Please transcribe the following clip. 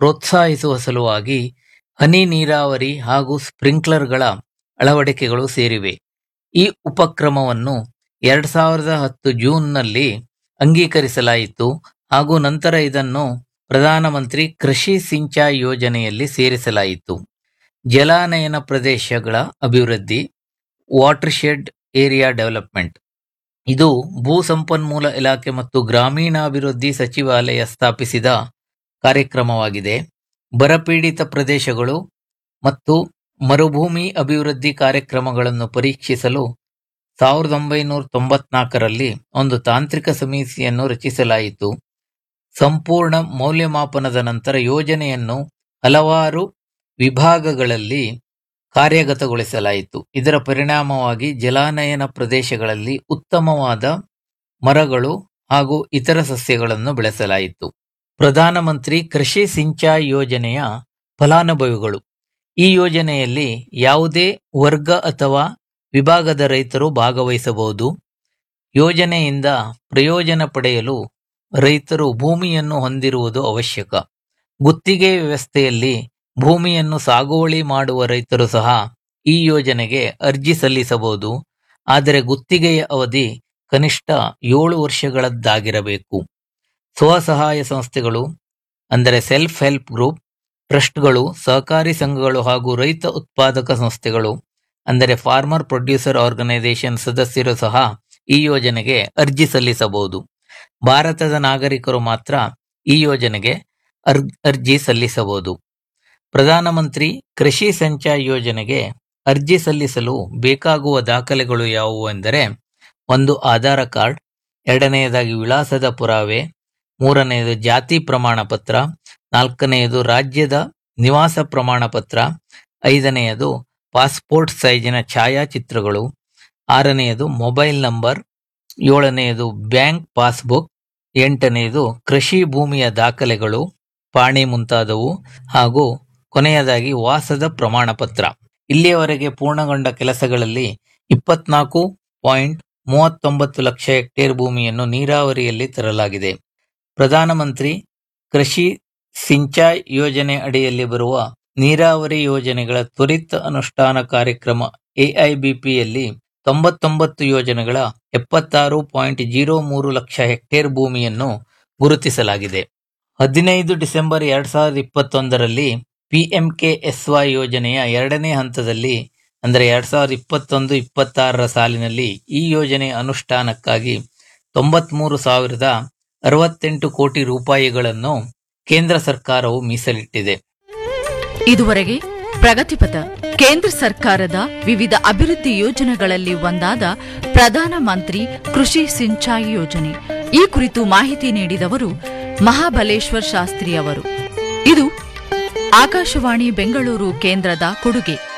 ಪ್ರೋತ್ಸಾಹಿಸುವ ಸಲುವಾಗಿ ಹನಿ ನೀರಾವರಿ ಹಾಗೂ ಸ್ಪ್ರಿಂಕ್ಲರ್ಗಳ ಅಳವಡಿಕೆಗಳು ಸೇರಿವೆ ಈ ಉಪಕ್ರಮವನ್ನು ಎರಡ್ ಸಾವಿರದ ಹತ್ತು ಜೂನ್ನಲ್ಲಿ ಅಂಗೀಕರಿಸಲಾಯಿತು ಹಾಗೂ ನಂತರ ಇದನ್ನು ಪ್ರಧಾನಮಂತ್ರಿ ಕೃಷಿ ಸಿಂಚಾಯಿ ಯೋಜನೆಯಲ್ಲಿ ಸೇರಿಸಲಾಯಿತು ಜಲಾನಯನ ಪ್ರದೇಶಗಳ ಅಭಿವೃದ್ಧಿ ವಾಟರ್ಶೆಡ್ ಏರಿಯಾ ಡೆವಲಪ್ಮೆಂಟ್ ಇದು ಭೂ ಸಂಪನ್ಮೂಲ ಇಲಾಖೆ ಮತ್ತು ಗ್ರಾಮೀಣಾಭಿವೃದ್ಧಿ ಸಚಿವಾಲಯ ಸ್ಥಾಪಿಸಿದ ಕಾರ್ಯಕ್ರಮವಾಗಿದೆ ಬರಪೀಡಿತ ಪ್ರದೇಶಗಳು ಮತ್ತು ಮರುಭೂಮಿ ಅಭಿವೃದ್ಧಿ ಕಾರ್ಯಕ್ರಮಗಳನ್ನು ಪರೀಕ್ಷಿಸಲು ಸಾವಿರದ ಒಂಬೈನೂರ ತೊಂಬತ್ನಾಲ್ಕರಲ್ಲಿ ಒಂದು ತಾಂತ್ರಿಕ ಸಮಿತಿಯನ್ನು ರಚಿಸಲಾಯಿತು ಸಂಪೂರ್ಣ ಮೌಲ್ಯಮಾಪನದ ನಂತರ ಯೋಜನೆಯನ್ನು ಹಲವಾರು ವಿಭಾಗಗಳಲ್ಲಿ ಕಾರ್ಯಗತಗೊಳಿಸಲಾಯಿತು ಇದರ ಪರಿಣಾಮವಾಗಿ ಜಲಾನಯನ ಪ್ರದೇಶಗಳಲ್ಲಿ ಉತ್ತಮವಾದ ಮರಗಳು ಹಾಗೂ ಇತರ ಸಸ್ಯಗಳನ್ನು ಬೆಳೆಸಲಾಯಿತು ಪ್ರಧಾನಮಂತ್ರಿ ಕೃಷಿ ಸಿಂಚಾಯಿ ಯೋಜನೆಯ ಫಲಾನುಭವಿಗಳು ಈ ಯೋಜನೆಯಲ್ಲಿ ಯಾವುದೇ ವರ್ಗ ಅಥವಾ ವಿಭಾಗದ ರೈತರು ಭಾಗವಹಿಸಬಹುದು ಯೋಜನೆಯಿಂದ ಪ್ರಯೋಜನ ಪಡೆಯಲು ರೈತರು ಭೂಮಿಯನ್ನು ಹೊಂದಿರುವುದು ಅವಶ್ಯಕ ಗುತ್ತಿಗೆ ವ್ಯವಸ್ಥೆಯಲ್ಲಿ ಭೂಮಿಯನ್ನು ಸಾಗುವಳಿ ಮಾಡುವ ರೈತರು ಸಹ ಈ ಯೋಜನೆಗೆ ಅರ್ಜಿ ಸಲ್ಲಿಸಬಹುದು ಆದರೆ ಗುತ್ತಿಗೆಯ ಅವಧಿ ಕನಿಷ್ಠ ಏಳು ವರ್ಷಗಳದ್ದಾಗಿರಬೇಕು ಸ್ವಸಹಾಯ ಸಂಸ್ಥೆಗಳು ಅಂದರೆ ಸೆಲ್ಫ್ ಹೆಲ್ಪ್ ಗ್ರೂಪ್ ಟ್ರಸ್ಟ್ಗಳು ಸಹಕಾರಿ ಸಂಘಗಳು ಹಾಗೂ ರೈತ ಉತ್ಪಾದಕ ಸಂಸ್ಥೆಗಳು ಅಂದರೆ ಫಾರ್ಮರ್ ಪ್ರೊಡ್ಯೂಸರ್ ಆರ್ಗನೈಸೇಷನ್ ಸದಸ್ಯರು ಸಹ ಈ ಯೋಜನೆಗೆ ಅರ್ಜಿ ಸಲ್ಲಿಸಬಹುದು ಭಾರತದ ನಾಗರಿಕರು ಮಾತ್ರ ಈ ಯೋಜನೆಗೆ ಅರ್ ಅರ್ಜಿ ಸಲ್ಲಿಸಬಹುದು ಪ್ರಧಾನಮಂತ್ರಿ ಕೃಷಿ ಸಂಚಾಯಿ ಯೋಜನೆಗೆ ಅರ್ಜಿ ಸಲ್ಲಿಸಲು ಬೇಕಾಗುವ ದಾಖಲೆಗಳು ಯಾವುವು ಎಂದರೆ ಒಂದು ಆಧಾರ ಕಾರ್ಡ್ ಎರಡನೆಯದಾಗಿ ವಿಳಾಸದ ಪುರಾವೆ ಮೂರನೆಯದು ಜಾತಿ ಪ್ರಮಾಣ ಪತ್ರ ನಾಲ್ಕನೆಯದು ರಾಜ್ಯದ ನಿವಾಸ ಪ್ರಮಾಣ ಪತ್ರ ಐದನೆಯದು ಪಾಸ್ಪೋರ್ಟ್ ಸೈಜಿನ ಛಾಯಾಚಿತ್ರಗಳು ಆರನೆಯದು ಮೊಬೈಲ್ ನಂಬರ್ ಏಳನೆಯದು ಬ್ಯಾಂಕ್ ಪಾಸ್ಬುಕ್ ಎಂಟನೆಯದು ಕೃಷಿ ಭೂಮಿಯ ದಾಖಲೆಗಳು ಪಾಣಿ ಮುಂತಾದವು ಹಾಗೂ ಕೊನೆಯದಾಗಿ ವಾಸದ ಪ್ರಮಾಣ ಪತ್ರ ಇಲ್ಲಿಯವರೆಗೆ ಪೂರ್ಣಗೊಂಡ ಕೆಲಸಗಳಲ್ಲಿ ಇಪ್ಪತ್ನಾಲ್ಕು ಪಾಯಿಂಟ್ ಮೂವತ್ತೊಂಬತ್ತು ಲಕ್ಷ ಹೆಕ್ಟೇರ್ ಭೂಮಿಯನ್ನು ನೀರಾವರಿಯಲ್ಲಿ ತರಲಾಗಿದೆ ಪ್ರಧಾನಮಂತ್ರಿ ಕೃಷಿ ಸಿಂಚಾಯಿ ಯೋಜನೆ ಅಡಿಯಲ್ಲಿ ಬರುವ ನೀರಾವರಿ ಯೋಜನೆಗಳ ತ್ವರಿತ ಅನುಷ್ಠಾನ ಕಾರ್ಯಕ್ರಮ ಎಐಬಿಪಿಯಲ್ಲಿ ತೊಂಬತ್ತೊಂಬತ್ತು ಯೋಜನೆಗಳ ಎಪ್ಪತ್ತಾರು ಪಾಯಿಂಟ್ ಜೀರೋ ಮೂರು ಲಕ್ಷ ಹೆಕ್ಟೇರ್ ಭೂಮಿಯನ್ನು ಗುರುತಿಸಲಾಗಿದೆ ಹದಿನೈದು ಡಿಸೆಂಬರ್ ಎರಡ್ ಸಾವಿರದ ಇಪ್ಪತ್ತೊಂದರಲ್ಲಿ ಪಿಎಂಕೆಎಸ್ವೈ ಯೋಜನೆಯ ಎರಡನೇ ಹಂತದಲ್ಲಿ ಅಂದರೆ ಎರಡ್ ಸಾವಿರದ ಇಪ್ಪತ್ತೊಂದು ಇಪ್ಪತ್ತಾರರ ಸಾಲಿನಲ್ಲಿ ಈ ಯೋಜನೆ ಅನುಷ್ಠಾನಕ್ಕಾಗಿ ತೊಂಬತ್ಮೂರು ಸಾವಿರದ ಅರವತ್ತೆಂಟು ಕೋಟಿ ರೂಪಾಯಿಗಳನ್ನು ಕೇಂದ್ರ ಸರ್ಕಾರವು ಮೀಸಲಿಟ್ಟಿದೆ ಇದುವರೆಗೆ ಪ್ರಗತಿಪಥ ಕೇಂದ್ರ ಸರ್ಕಾರದ ವಿವಿಧ ಅಭಿವೃದ್ಧಿ ಯೋಜನೆಗಳಲ್ಲಿ ಒಂದಾದ ಪ್ರಧಾನ ಮಂತ್ರಿ ಕೃಷಿ ಸಿಂಚಾಯಿ ಯೋಜನೆ ಈ ಕುರಿತು ಮಾಹಿತಿ ನೀಡಿದವರು ಮಹಾಬಲೇಶ್ವರ್ ಶಾಸ್ತ್ರಿ ಅವರು ಇದು ಆಕಾಶವಾಣಿ ಬೆಂಗಳೂರು ಕೇಂದ್ರದ ಕೊಡುಗೆ